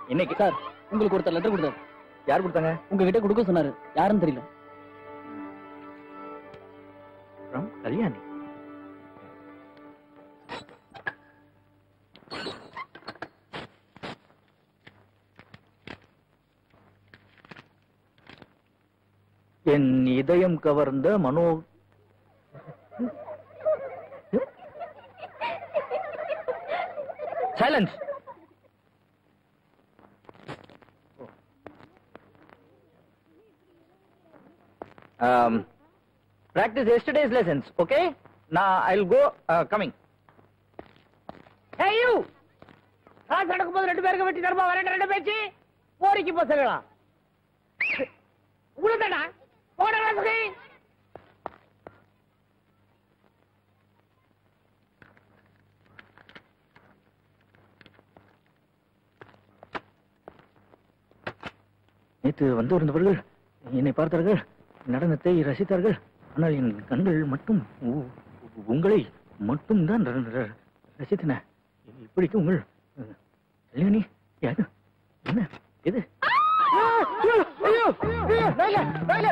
இன்னைக்கு சார் உங்களுக்கு ஒருத்தர் லெட்டர் கொடுத்தாரு யார் கொடுத்தாங்க உங்ககிட்ட கொடுக்க சொன்னாரு யாருன்னு தெரியல from கல்யாணி என் இதயம் கவர்ந்த Mano silence um, practice yesterday's lessons okay now i'll go uh, coming Hey, you! கிளாஸ் நடக்கும்போது ரெண்டு பேருக்கு வெட்டி தருமா வரேன் ரெண்டு பேச்சு போரிக்கு பசங்களா உங்களுதாடா போட கிளாஸுக்கு நேற்று வந்திருந்தவர்கள் என்னை பார்த்தார்கள் நடனத்தை ரசித்தார்கள் ஆனால் என் கண்கள் மட்டும் உ- உங்களை மட்டும் தான் ரசித்தன இப்படிக்கு உங்கள் அஹ், கல்யாணி யாரு என்ன இது ஐயோ ஐயோ வேலை வேலை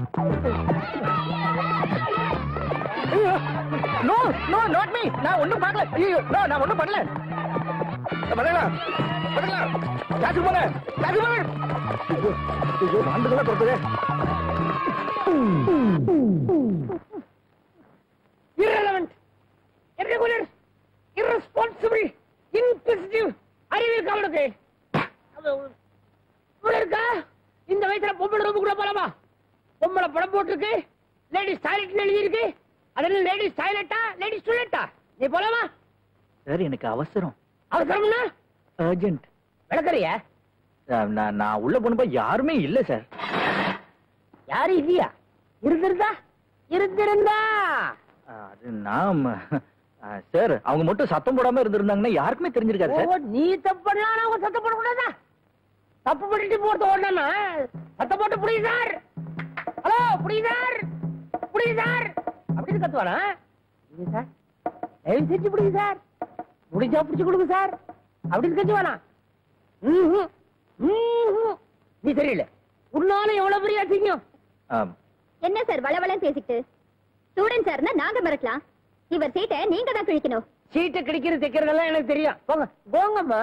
நோ நோ நாட் மீ நான் ஒண்ணும் பார்க்கல ஐயோ நோ நான் ஒண்ணும் பண்ணல பண்ணலாம் பண்ணலாம் காசு போல காசு போல ஐயோ ஐயோ ஆண்டுகளா பிறந்ததே irrelevant, irregular, irresponsible, inquisitive, அறிவியல் கவனுக்கு இவ்வளவு இருக்கா இந்த வயசுல பொம்பளை ரூமுக்குள்ள போலாமா பொம்பளை படம் போட்டிருக்கு லேடிஸ் டாய்லெட் எழுதி இருக்கு அதுல லேடிஸ் டாய்லெட்டா லேடிஸ் டாய்லெட்டா நீ போலாமா சார் எனக்கு அவசரம் அவசரம்னா அர்ஜென்ட் விளக்கறியா நான் நான் உள்ள போனப்ப யாருமே இல்ல சார் யாரு இல்லையா இருந்திருந்தா இருந்திருந்தா அது நான் சார் அவங்க மட்டும் சத்தம் போடாம இருந்திருந்தாங்கன்னா யாருக்குமே தெரிஞ்சிருக்காது ஓ, சார் நீ தப்பு பண்ணா அவங்க சத்தம் போடக்கூடாதா தப்பு பண்ணிட்டு போறது ஓடனா சத்தம் போட்டு புடி சார் ஹலோ புடி சார் புடி சார் அப்படின்னு கத்துவானா புடி சார் தயவு செஞ்சு புடி சார் முடிஞ்சா புடிச்சு கொடுங்க சார் அப்படின்னு கத்துவானா ம்ஹும். ம்ஹும். நீ தெரியல உன்னால எவ்வளவு பெரிய அசிங்கம் ஆம். என்ன சார் வளவளன்னு பேசிக்கிட்டு ஸ்டூடெண்ட் சார்னா நாங்க மறக்கலாம் இவர் சீட்டை நீங்க தான் கிழிக்கணும் சீட்டை கிடைக்கிறது தைக்கிறதெல்லாம் எனக்கு தெரியும் போங்க போங்கம்மா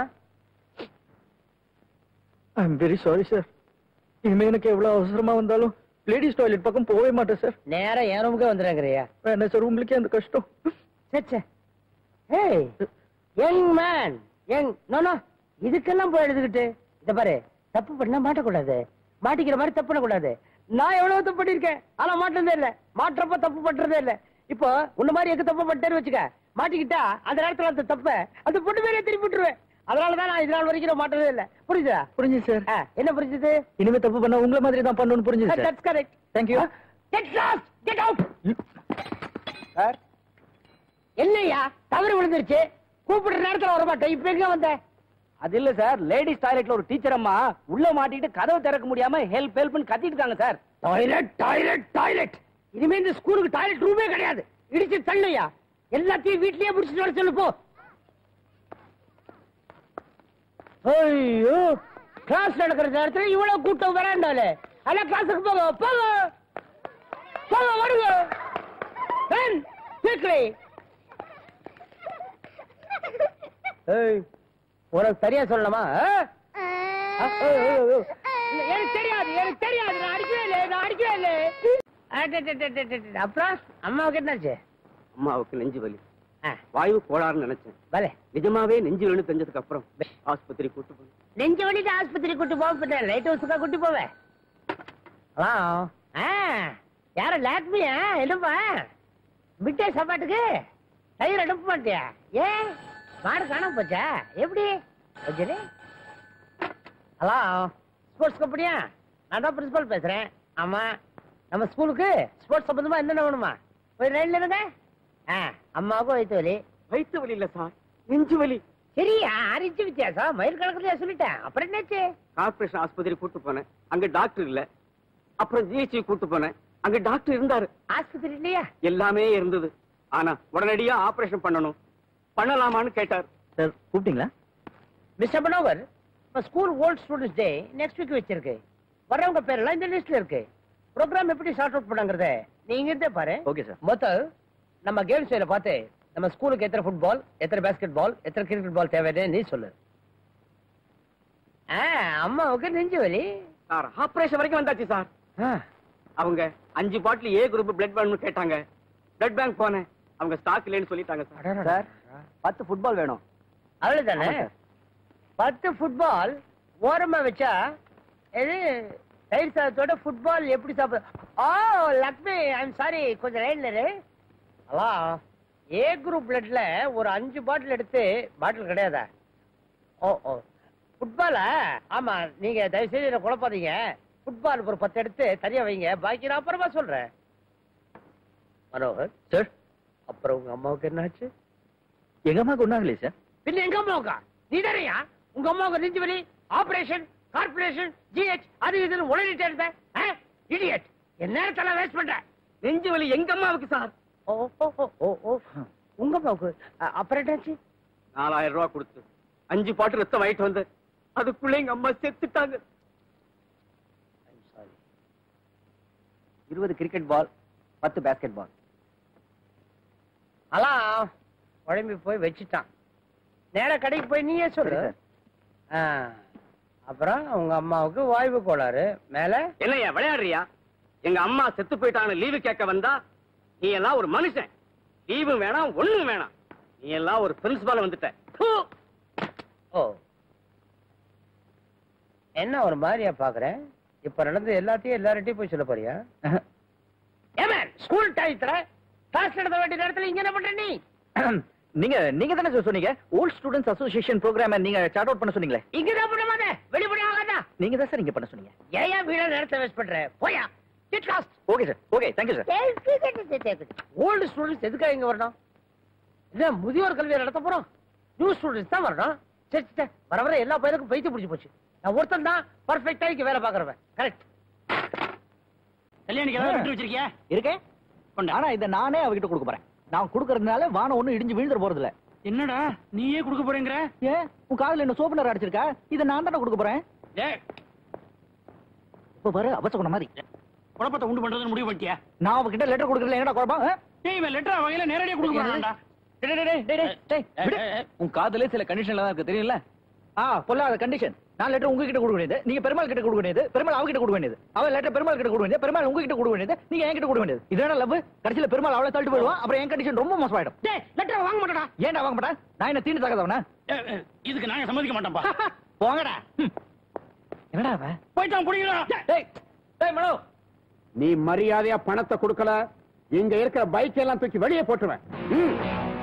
I am very sorry sir இனிமே எனக்கு எவ்வளவு அவசரமா வந்தாலும் லேடிஸ் டாய்லெட் பக்கம் போகவே மாட்டேன் சார் நேரா என் ரூமுக்கே வந்துடுறேங்கிறியா என்ன சார் உங்களுக்கே அந்த கஷ்டம் சச்சே ஏய் young man young no no இதுக்கெல்லாம் போய் எழுதுகிட்டு இத பாரு தப்பு பண்ணா மாட்டக்கூடாது மாட்டிக்கிற மாதிரி தப்பு பண்ணக்கூடாது நான் எவ்வளவு தப்பு பண்ணிருக்கேன் ஆனா மாட்டதே இல்ல மாற்றப்ப தப்பு பண்றதே இல்ல இப்போ உன்ன மாதிரி எங்க தப்பு பண்ணிட்டேன்னு வச்சுக்க மாட்டிக்கிட்டா அந்த நேரத்துல அந்த தப்ப அந்த பொண்ணு மேலே திருப்பி விட்டுருவேன் அதனாலதான் நான் இது நாள் வரைக்கும் நான் மாட்டதே இல்ல புரியுதா புரிஞ்சுது சார் ஆ, என்ன புரிஞ்சுது இனிமே தப்பு பண்ணா உங்களை மாதிரி தான் பண்ணணும்னு புரிஞ்சுது sir that's correct thank you get lost get out sir என்னய்யா தவறு விழுந்துருச்சு கூப்பிடுற நேரத்துல வர மாட்டேன் இப்ப எங்க வந்த அது இல்ல சார் லேடிஸ் டாய்லெட்ல ஒரு டீச்சர் அம்மா உள்ள மாட்டிட்டு கதவை திறக்க முடியாம ஹெல்ப் ஹெல்ப்னு கத்திட்டு இருக்காங்க சார் டாய்லெட் டாய்லெட் டாய்லெட் இனிமே இந்த ஸ்கூலுக்கு டாய்லெட் ரூமே கிடையாது இடிச்சு தள்ளுயா எல்லாத்தையும் வீட்லயே முடிச்சுட்டு வர சொல்லு போ ஐயோ கிளாஸ் நடக்கிற நேரத்துல இவ்வளவு கூட்டம் வராண்டாலே அல்ல கிளாஸுக்கு போங்க போங்க போங்க வருங்க Ben, quickly. ஏய், உனக்கு சரியா சொல்லணுமா ஆ? ஆ, ஓ, ஓ, ஓ. இல்ல, எனக்கு தெரியாது எனக்கு தெரியாது நான் அடிக்கவே இல்லை நான் அடிக்கவே இல்லை அடடடடடடட. அப்புறம் அம்மாவுக்கு என்னாச்சு அம்மாவுக்கு நெஞ்சு வலி ஆ, வாயு கோளாறுன்னு நினைச்சேன் பலே நிஜமாவே நெஞ்சு வலி தெரிஞ்சதுக்கு அப்புறம் ஆஸ்பத்திரி கூட்டு போனேன் நெஞ்சு வலிட்டு ஆஸ்பத்திரி கூட்டி போக லைட் ஹவுஸுக்கா கூட்டி போவேன் ஹலோ ஆ யார லாக்மியா என்னப்பா விட்டே சாப்பாட்டுக்கு தயிர் அனுப்ப மாட்டியா ஏன் மாடு காணாம போச்சா எப்படி ஓகே ஹலோ ஸ்போர்ட்ஸ் கம்பெனியா நான் தான் பிரின்சிபல் பேசுறேன் ஆமா நம்ம ஸ்கூலுக்கு ஸ்போர்ட்ஸ் சம்பந்தமா என்னென்ன வேணுமா போய் ரயில்ல இருங்க ஆ அம்மாவுக்கும் வயிற்று வலி வயிற்று வலி இல்ல சார் நெஞ்சு வலி சரியா அரிஞ்சு வித்தியாசம் மயில் கணக்குலயா சொல்லிட்டேன் அப்புறம் என்னாச்சு கார்பரேஷன் ஆஸ்பத்திரி கூட்டு போனேன் அங்க டாக்டர் இல்ல அப்புறம் ஜிஹெச்சி கூட்டு போனேன் அங்க டாக்டர் இருந்தாரு ஆஸ்பத்திரி இல்லையா எல்லாமே இருந்தது ஆனா உடனடியா ஆபரேஷன் பண்ணணும் பண்ணலாமான்னு கேட்டார் சார் கூப்பிட்டீங்களா மிஸ்டர் மனோகர் இப்ப school old students day next week வச்சிருக்கு வர்றவங்க பேரெல்லாம் இந்த லிஸ்ட்ல இருக்கு ப்ரோக்ராம் எப்படி சார்ட் அவுட் பண்ணாங்கறத நீங்க இருந்தே பாரு ஓகே சார் மொத்தம் நம்ம கேம் ஷோல பார்த்து நம்ம ஸ்கூலுக்கு எத்தனை ஃபுட்பால் எத்தனை பாஸ்கெட் பால் எத்தனை கிரிக்கெட் பால் தேவைன்னு நீ சொல்லு ஆ, அம்மாவுக்கு நெஞ்சு வலி சார் ஆபரேஷன் வரைக்கும் வந்தாச்சு சார் ஆ, அவங்க அஞ்சு பாட்டில் ஏ குரூப் பிளட் வேணும்னு கேட்டாங்க பிளட் பேங்க் போனேன் அவங்க ஸ்டாக் இல்லைன்னு சொல்லிட்டாங்க சார் அடடடா. சார் பத்து ஃபுட்பால் வேணும் அவ்வளவுதானே ஆமா சார். பத்து ஃபுட்பால் ஓரமா வச்சா இது தயிர் சாதத்தோட ஃபுட்பால் எப்படி சாப்பிடு ஓ லக்ஷ்மி ஐம் சாரி கொஞ்சம் லைன்ல இரு ஹலோ ஏ குரூப் பிளட்ல ஒரு அஞ்சு பாட்டில் எடுத்து பாட்டில் கிடையாதா ஓ ஓ ஃபுட்பாலா ஆமா நீங்க தயவு செய்து என்ன குழப்பாதீங்க ஃபுட்பால் ஒரு பத்து எடுத்து தனியா வைங்க பாக்கி நான் அப்புறமா சொல்றேன் மனோகர் சார் அப்புறம் உங்க அம்மாவுக்கு என்னாச்சு எங்க அம்மாவுக்கு ஒன்றாங்களே சார் பின்ன எங்க அம்மாவுக்கா நீ தானையா உங்க அம்மாவுக்கு நெஞ்சு வலி ஆபரேஷன் கார்பரேஷன் ஜிஹெச் அது இதுன்னு உடனிட்டே இருந்தேன் இடியட் என் நேரத்தெல்லாம் வேஸ்ட் பண்ற நெஞ்சு வலி எங்க அம்மாவுக்கு சார் ஓ ஓ ஓ ஓ ஓ உங்க அம்மாவுக்கு அ- அப்புறம் என்னாச்சு நாலாயிரம் ரூபாய் கொடுத்து அஞ்சு பாட்டு ரத்தம் வாங்கிட்டு வந்து அதுக்குள்ள எங்க அம்மா செத்துட்டாங்க சாரி இருபது கிரிக்கெட் பால் பத்து பேஸ்கெட் பால் அலாம் குழம்பி போய் வச்சுட்டான் நேரா கடைக்கு போய் நீயே சொல்லு சரி, ஆ, அப்புறம் உங்க அம்மாவுக்கு வாய்வு கோளாறு மேல என்னய்யா விளையாடுறியா எங்க அம்மா செத்து போயிட்டாங்க லீவு கேட்க வந்தா நீ எல்லாம் ஒரு மனுஷன் லீவும் வேணாம் ஒண்ணும் வேணாம் நீ எல்லாம் ஒரு பிரின்சிபால் வந்துட்ட தூ. ஓ என்ன ஒரு மாதிரியா பாக்குறேன் இப்ப நடந்த எல்லாத்தையும் எல்லார்ட்டையும் போய் சொல்ல போறியா ஏமன் ஸ்கூல் டயத்துல கிளாஸ் நடத்த வேண்டிய நேரத்துல இங்க என்ன பண்ற நீ நீங்க நீங்க தானே சார் சொன்னீங்க ஓல்ட் ஸ்டூடெண்ட்ஸ் அசோசியேஷன் ப்ரோக்ராம் நீங்க சார்ட் அவுட் பண்ண சொன்னீங்களே இங்க தான் பண்ண மாட்டேன் வெளிப்படி ஆகாதா நீங்க தான் சார் இங்க பண்ண சொன்னீங்க ஏன் வீட நேரத்தை வேஸ்ட் பண்ற போயா get lost okay sir okay thank you sir old students எதுக்காக இங்க வரணும் இல்ல முதியோர் கல்வியை நடத்த போறோம் நியூ ஸ்டூடெண்ட்ஸ் தான் வரணும் சரி சரி, சரி வர வர எல்லா பையனுக்கும் பைத்து பிடிச்சு போச்சு நான் ஒருத்தன் தான் பர்ஃபெக்டா இங்க வேலை பாக்குறவன் கரெக்ட் கல்யாணிக்கு ஏதாவது விட்டு வச்சிருக்கியா இருக்கேன் ஆனா இத நானே அவகிட்ட கொடுக்க போறேன் நான் கொடுக்கறதுனால வானம் ஒண்ணும் இடிஞ்சு விழுந்துற போறது இல்ல என்னடா நீயே கொடுக்க போறேங்கிற ஏன் உன் காதுல என்ன சோப்பு நேரம் அடிச்சிருக்கா இத நான் தானே கொடுக்க போறேன் ஏய் இப்ப பாரு அவசகுண மாதிரி குழப்பத்தை உண்டு பண்றதுன்னு முடிவு பண்ணிட்டியா நான் அவகிட்ட லெட்டர் கொடுக்கறதுல என்னடா குழப்பம் ஆ? ஏய் இவன் லெட்டர் வகையில நேரடியா கொடுக்க போறான்டா டேய், டேய், டேய், டேய், டேய், டேய், விடு. உன் காதலே சில கண்டிஷன்ல தான் இருக்கு தெரியல ஆ பொல்லாத கண்டிஷன் நான் லெட்டர் உங்ககிட்ட கொடுக்க வேண்டியது நீங்க பெருமாள் கிட்ட கொடுக்க வேண்டியது பெருமாள் அவகிட்ட கொடுக்க வேண்டியது அவன் லெட்டர் பெருமாள் கிட்ட கொடுக்க வேண்டியது பெருமாள் உங்ககிட்ட கொடுக்க வேண்டியது நீங்க என்கிட்ட கொடுக்க வேண்டியது இதனால லவ் கடைசியில பெருமாள் அவளை தள்ளிட்டு போயிடுவான் அப்புறம் என் கண்டிஷன் ரொம்ப மோசமாயிடும் டேய் லெட்டர் வாங்க மாட்டடா ஏன்டா வாங்க மாட்டேன் நான் என்ன தீண்டு தகதவனா இதுக்கு நாங்க சம்மதிக்க மாட்டோம்பா போங்கடா ம். என்னடா அவன் போயிட்டான் புடிங்கடா டேய் டேய் மனோ நீ மரியாதையா பணத்தை கொடுக்கல இங்க இருக்கிற பைக் எல்லாம் தூக்கி வெளியே போட்டுருவேன் ம்.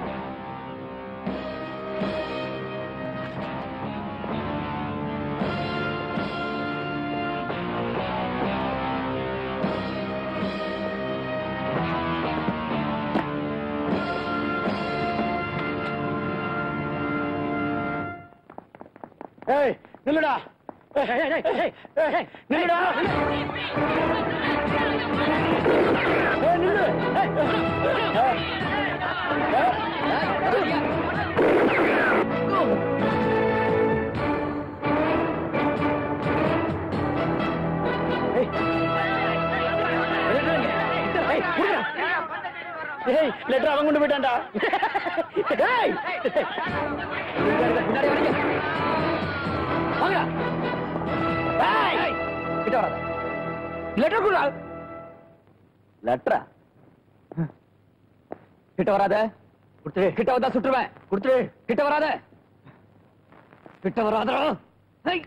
ஏய் நில்லுடா ஏய் ஏய் ஏய் ஏய் ஏய் ஏய் நில்லுடா ஏய் நில்லு ஏய் ஏய் ஏய் லெட்டர் அவன் கொண்டு போயிட்டான்டா ஏய் பின்னாடி வரீங்க வாங்கடா ஏய் கிட்ட வராத லெட்டர் குடுடா லெட்டரா கிட்ட வராத கொடுத்துரு கிட்ட வந்தா சுட்டுருவேன் கொடுத்துரு கிட்ட வராத கிட்ட வராதடா ஏய்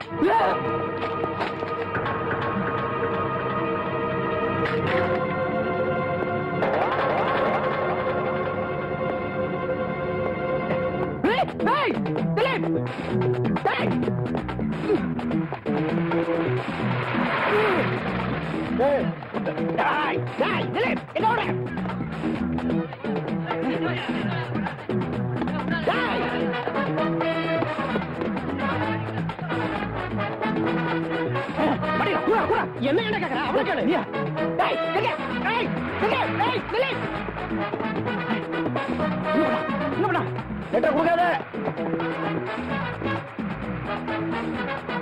ஏய் ஏய் திலீப் ஏய் ஏய் டேய் டேய் திலீப் என்னோட டேய் மடி கூட கூட என்ன என்ன கேக்குற அவள கேளு நீ டேய் எங்க ஏய் எங்க ஏய் திலீப் என்ன பண்ணா லெட்டர் கொடுக்காத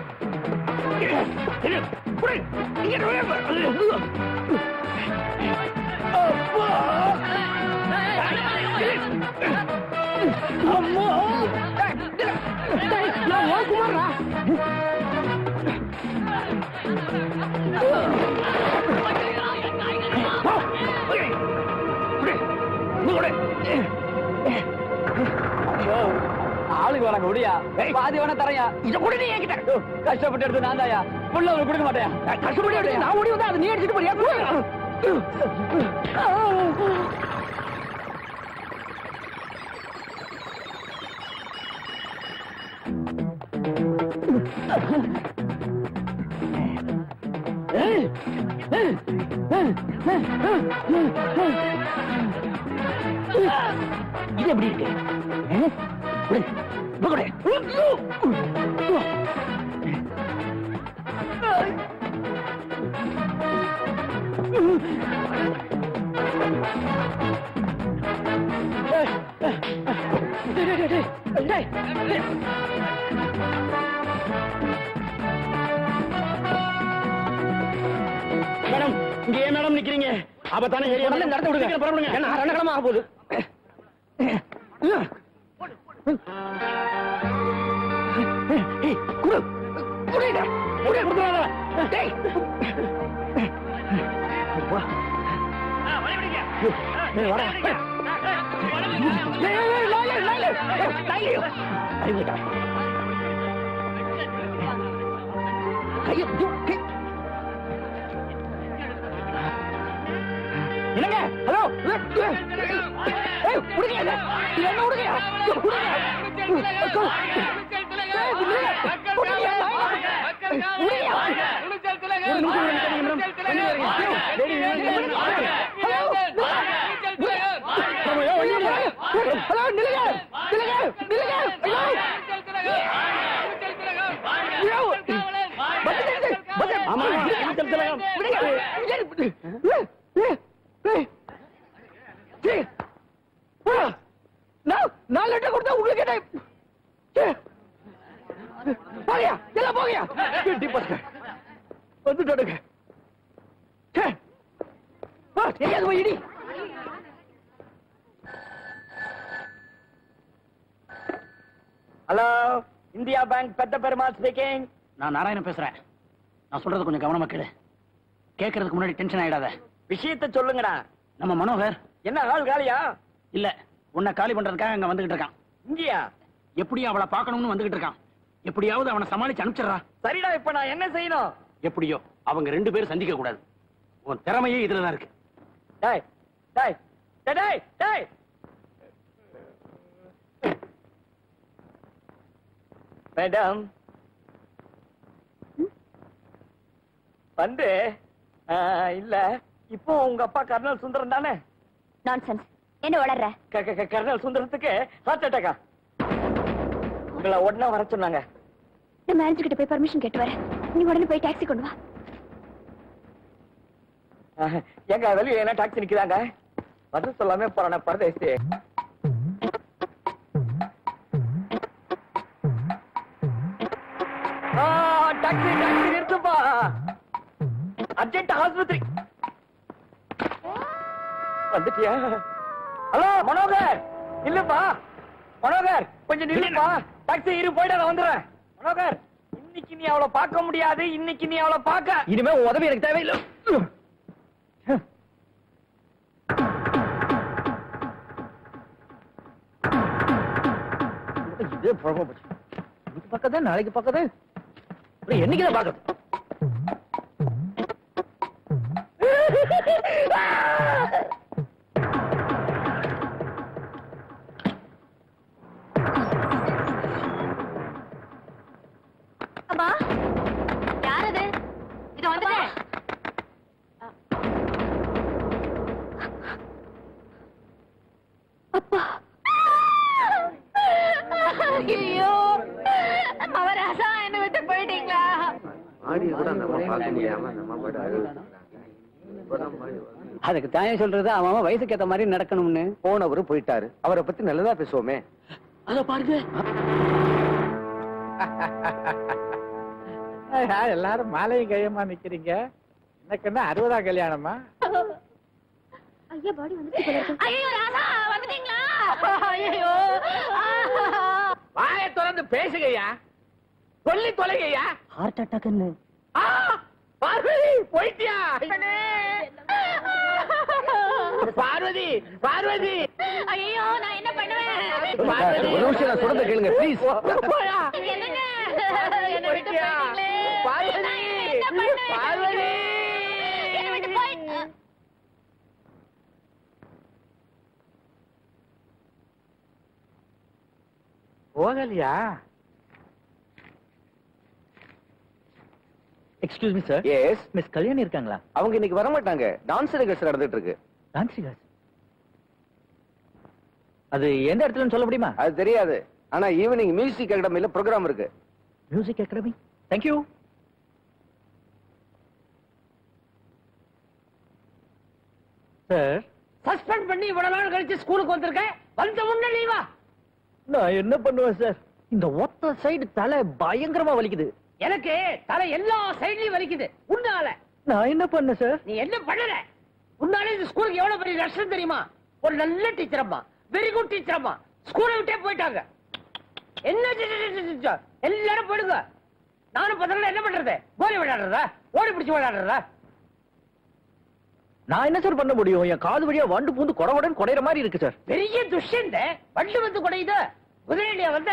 ஆளுக்கு வராங்க முடியா பாதி வேணா தரையா இத கூட நீ என்கிட்ட கஷ்டப்பட்டு எடுத்து நான் தாயா புள்ள அவனுக்கு கொடுக்க மாட்டேன் கஷ்டப்பட்டு எடுத்து நான் ஓடி வந்தா அதை நீ எடுத்துட்டு போறியா இது எப்படி இருக்கு ஆ? குடு. இப்ப குடு. மேடம் இங்க ஏன் மேடம் நிக்கிறீங்க அப்பதானே ஏரியா முதல்ல நடந்து விடுங்க. சீக்கிரம் புறப்படுங்க ஏன்னா ரணகளமா ஆக போகுது ஏய், குடு. குடுடா. குடு, குடுத்துறாத. டேய். வா. ஏய், வாடா. ஏய், ஏய், ஏய், லாலு, லாலு. ஏய், லாலு. அறிவுடா. கையை தூக்கி. என்னங்க ஹலோ ஏய் விடுங்க என்ன என்ன விடுங்க ஹலோ நில்லுங்க நில்லுங்க நில்லுங்க ஐயோ ஆமா நீச்சல் திலகம். நாலு லட்சம் கொடுத்தா உங்களுக்கு என்ன ச்சே. போங்கயா எல்லாம் போங்கயா எட்டி பாருங்க வந்துட்டாடுங்க ச்சே. ஆ, எங்கேயாவது போய் இடி ஹலோ இந்தியா பேங்க் பெத்த பெருமாள் ஸ்பீக்கிங் நான் நாராயணன் பேசுறேன் நான் சொல்றது கொஞ்சம் கவனமா கேளு கேட்கறதுக்கு முன்னாடி டென்ஷன் ஆயிடாத விஷயத்த சொல்லுங்கடா நம்ம மனோகர் என்ன ஆள் காலியா இல்ல உன்னை காலி பண்றதுக்காக அங்க வந்துகிட்டு இருக்கான் இங்கயா எப்படியும் அவளை பார்க்கணும்னு வந்துகிட்டு இருக்கான் எப்படியாவது அவனை சமாளிச்சு அனுப்பிச்சிடுறா சரிடா இப்ப நான் என்ன செய்யணும் எப்படியோ அவங்க ரெண்டு பேரும் சந்திக்க கூடாது உன் திறமையே இதுலதான் இருக்கு டேய் டேய் டேய் டேய் மேடம் வந்து ஆ, இல்ல இப்போ உங்க அப்பா கர்னல் சுந்தரம் தானே நான்சென்ஸ் என்ன வளர்ற க- க- க- கர்னல் சுந்தரத்துக்கு ஹார்ட் அட்டாக்கா உங்களை உடனே வர சொன்னாங்க நான் மேனேஜர் கிட்ட போய் பர்மிஷன் கேட்டு வரேன் நீ உடனே போய் டாக்ஸி கொண்டு வா ஆ, எங்க வெளியே என்ன டாக்ஸி நிக்குதாங்க வந்து சொல்லாமே போறான பரதேசி ஆ, டாக்ஸி டாக்ஸி நிறுத்துப்பா அர்ஜென்ட் ஆஸ்பத்திரி வந்துட்டியா ஹலோ மனோகர் இல்லப்பா மனோகர் கொஞ்சம் நில்லுப்பா டாக்ஸி இரு போயிட்டு நான் வந்துடுறேன் மனோகர் இன்னைக்கு நீ அவளை பார்க்க முடியாது இன்னைக்கு நீ அவளை பார்க்க இனிமே உன் உதவி எனக்கு தேவையில்லை இது புழம்ப போச்சு இன்னைக்கு பக்கத்து நாளைக்கு பக்கத்து அப்புறம் என்னைக்குதான் பாக்குறது அம்மா யார் அது இது வந்துட்டேன் அப்பா ஐயோ அவர் அசா என்ன விட்டு போயிட்டீங்களா அதுக்கு தாயம் சொல்றது அவன் அவன் வயசுக்கு ஏத்த மாதிரி நடக்கணும்னு போனவரு போயிட்டாரு அவரை பத்தி நல்லதா பேசுவோமே அத பாருங்க ஆஹா, எல்லாரும் மாலையும் கையமா நிக்கிறீங்க எனக்கு என்ன அறுபதாம் கல்யாணமா ஐயா பாடி வந்துட்டு ஐயோ ராதா வந்துட்டீங்களா ஐயோ வாயை திறந்து பேசுங்கய்யா சொல்லி தொலைங்கய்யா ஹார்ட் அட்டாக்னு ஆ, பார்வதி போயிட்டியா பார்வதி பார்வதி ஐயோ நான் என்ன பண்ணுவேன் பார்வதி. ஒரு நிமிஷம் நான் சொல்றதை கேளுங்க, please. போயா. என்னங்க என்ன விட்டு போயிட்டியா? போயிட்டீங்களே. பார்வதி நான் என்ன பண்ணுவேன்? பார்வதி என்னை விட்டு போய்- போகலையா excuse me sir yes miss Kalyani இருக்காங்களா அவங்க இன்னைக்கு வர மாட்டாங்க டான்ஸ் ரிகர்சல் நடந்துட்டு இருக்கு டான்ஸ் அது எந்த இடத்துலன்னு சொல்ல முடியுமா அது தெரியாது ஆனா ஈவினிங் மியூசிக் அகாடமில ப்ரோக்ராம் இருக்கு music academy thank you sir suspend பண்ணி இவ்வளவு நாள் கழிச்சு ஸ்கூலுக்கு வந்திருக்கேன் வந்த முன்ன லீவா நான் என்ன பண்ணுவேன் சார் இந்த ஒத்த சைடு தலை பயங்கரமா வலிக்குது எனக்கு தலை எல்லா சைட்லயும் வலிக்குது உன்னால நான் என்ன பண்ணேன் சார் நீ என்ன பண்ணல உன்னால இந்த ஸ்கூலுக்கு எவ்வளவு பெரிய நஷ்டம் தெரியுமா ஒரு நல்ல டீச்சர் அம்மா வெரி குட் டீச்சர் அம்மா ஸ்கூலை விட்டே போயிட்டாங்க என்ன சி- சி- சி- சி- சி- எல்லாரும் போயிடுங்க நானும் பசங்க என்ன பண்றது கோலி விளையாடுறதா ஓடி பிடிச்சு விளையாடுறதா நான் என்ன சார் பண்ண முடியும் என் காது வழியா வண்டு பூந்து கொடவுடன் குடையிற மாதிரி இருக்கு சார் பெரிய துஷ்யந்த வண்டு வந்து குடையுது குதிரையில வந்த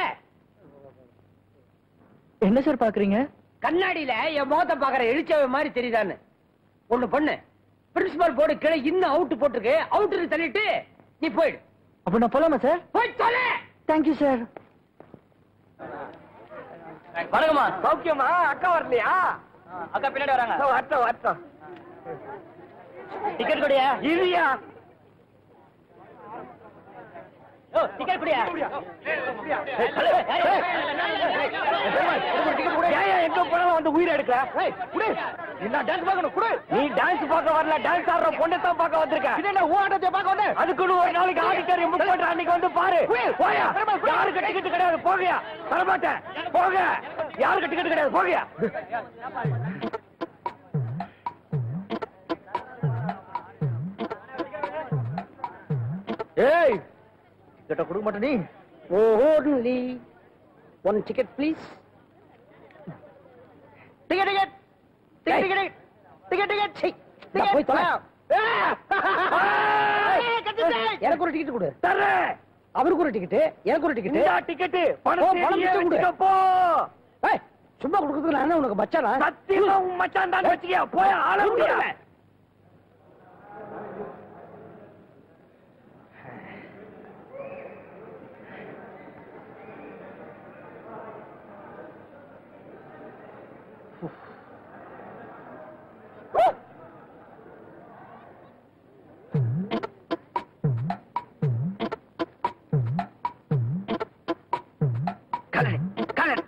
என்ன சார் பாக்குறீங்க கண்ணாடியில என் முகத்தை பாக்குற எழுச்சவை மாதிரி தெரியுதான்னு ஒண்ணு பண்ணு பிரின்சிபால் போர்டு கீழே இன்னும் அவுட் போட்டிருக்கு அவுட்டு தள்ளிட்டு நீ போயிடு அப்ப நான் போலாமா சார் போய் தொலை தேங்க்யூ சார் வணக்கம்மா சௌக்கியமா அக்கா வரலையா அக்கா பின்னாடி வராங்க வரட்டும் வரட்டும் டிக்கெட் கொடியா இல்லையா ஓ டிக்கெட் கொடியா ஏன் எங்க போனாலும் வந்து உயிரை எடுக்கிற ஏய், குடு. என்ன டான்ஸ் பார்க்கணும் குடு நீ டான்ஸ் பார்க்க வரல டான்ஸ் ஆடுற பொண்ணை தான் பார்க்க வந்திருக்க என்ன ஊட்டத்தை பார்க்க வந்து அதுக்குன்னு ஒரு நாளைக்கு ஆடிட்டோரியம் புக் பண்ற அன்னைக்கு வந்து பாரு போயா யாருக்கு டிக்கெட் கிடையாது போகயா தரமாட்டேன் போக யாருக்கு டிக்கெட் கிடையாது போகயா ஏய் கிட்ட கொடுக்க மாட்டே நீ only one ticket please ticket ticket ticket ticket ticket ticket போய் தொலை எனக்கு ஒரு டிக்கெட் கொடு தர்றேன் அவருக்கு ஒரு டிக்கெட் எனக்கு ஒரு டிக்கெட் இந்த டிக்கெட் பணம் பணம் பிச்சை கொடு. வச்சுக்க போ ஏய் சும்மா கொடுக்கறதுக்கு நான் என்ன உனக்கு மச்சானா சத்தியமா உன் மச்சான் தான் வச்சுக்கியா போய் ஆள முடியல கலன் கலன்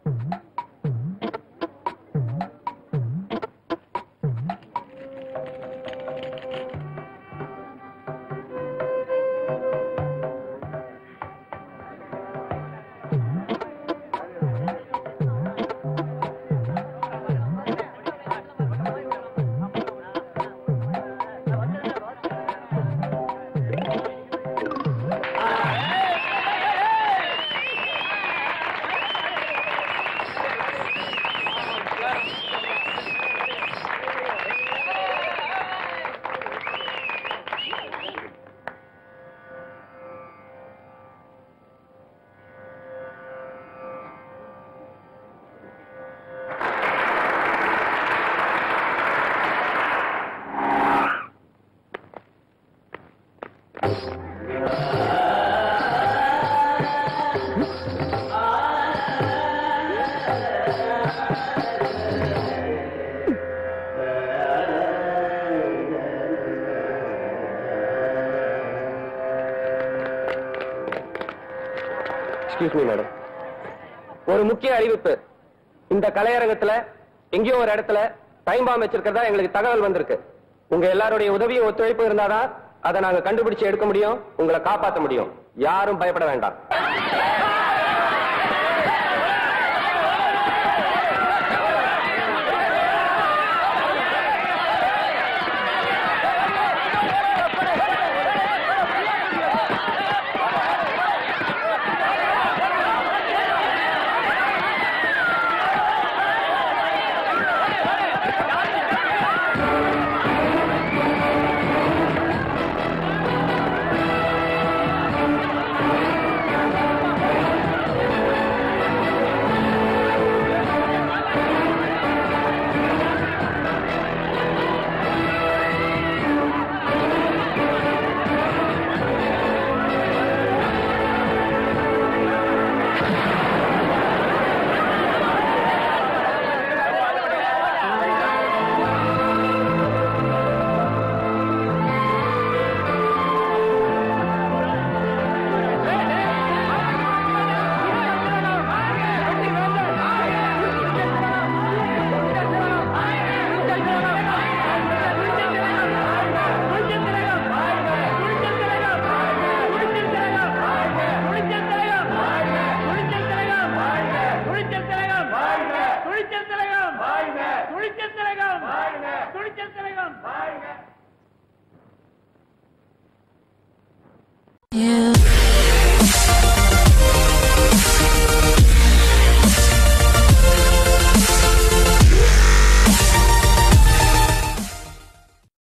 எக்ஸ்கியூஸ் மீ மேடம் ஒரு முக்கிய அறிவிப்பு இந்த கலையரங்கத்துல எங்கேயோ ஒரு இடத்துல டைம் பாம் வச்சிருக்கிறதா எங்களுக்கு தகவல் வந்திருக்கு உங்க எல்லாருடைய உதவியும் ஒத்துழைப்பு இருந்தாதான் அதை நாங்க கண்டுபிடிச்சு எடுக்க முடியும் உங்களை காப்பாத்த முடியும் யாரும் பயப்பட வேண்டாம்